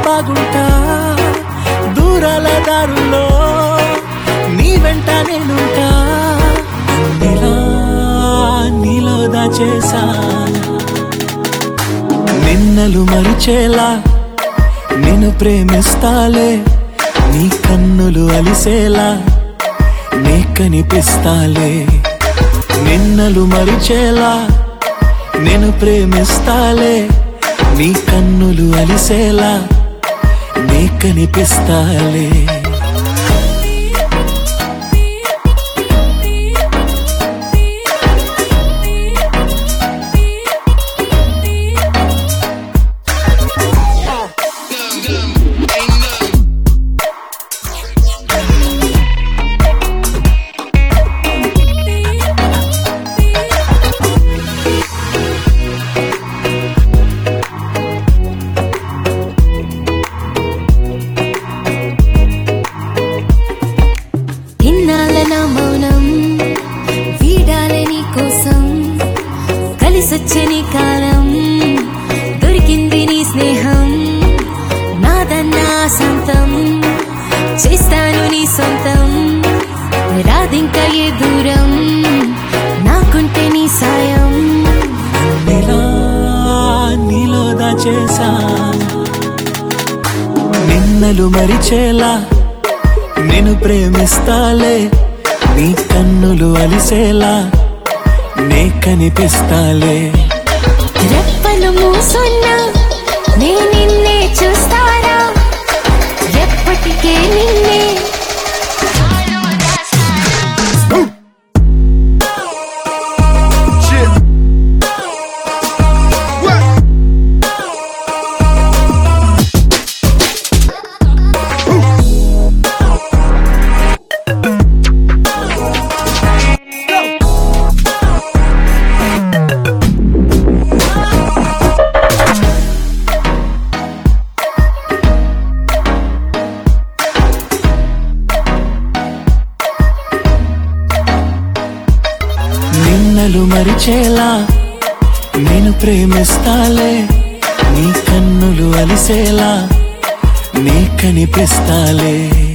బాగుంటా దూరాల దారుల్లో నీ వెంట నేనుంటా నీలా నీలో దాచేసా నిన్నలు మరిచేలా నేను ప్రేమిస్తాలే నీ కన్నులు అలిసేలా నీ కనిపిస్తాలే నిన్నలు మరిచేలా నేను ప్రేమిస్తాలే నీ కన్నులు అలిసేలా నీ కనిపిస్తాలే ఇన్నాళ్ళ నా మౌనం వీడాలే నీ కోసం కలిసొచ్చే నీ కాలం దొరికింది నీ స్నేహం నాదన్నా సొంతం చేస్తాను నీ సొంతం రాదింకా ఏ దూరం నాకుంటే నీ సాయం నీలా నీలో దాచేసా నిన్నలు మరిచేలా నేను ప్రేమిస్తాలే నీ కన్నులు అలిసేలా నే కనిపిస్తాలే రెప్పలు మూసున్నా నే నిన్నే చూస్తారా ఎప్పటికే నిన్నే Shit. What? నిన్నలు మరిచేలా నేను ప్రేమిస్తాలే నీ కన్నులు అలిసేలా నీ కనిపిస్తాలే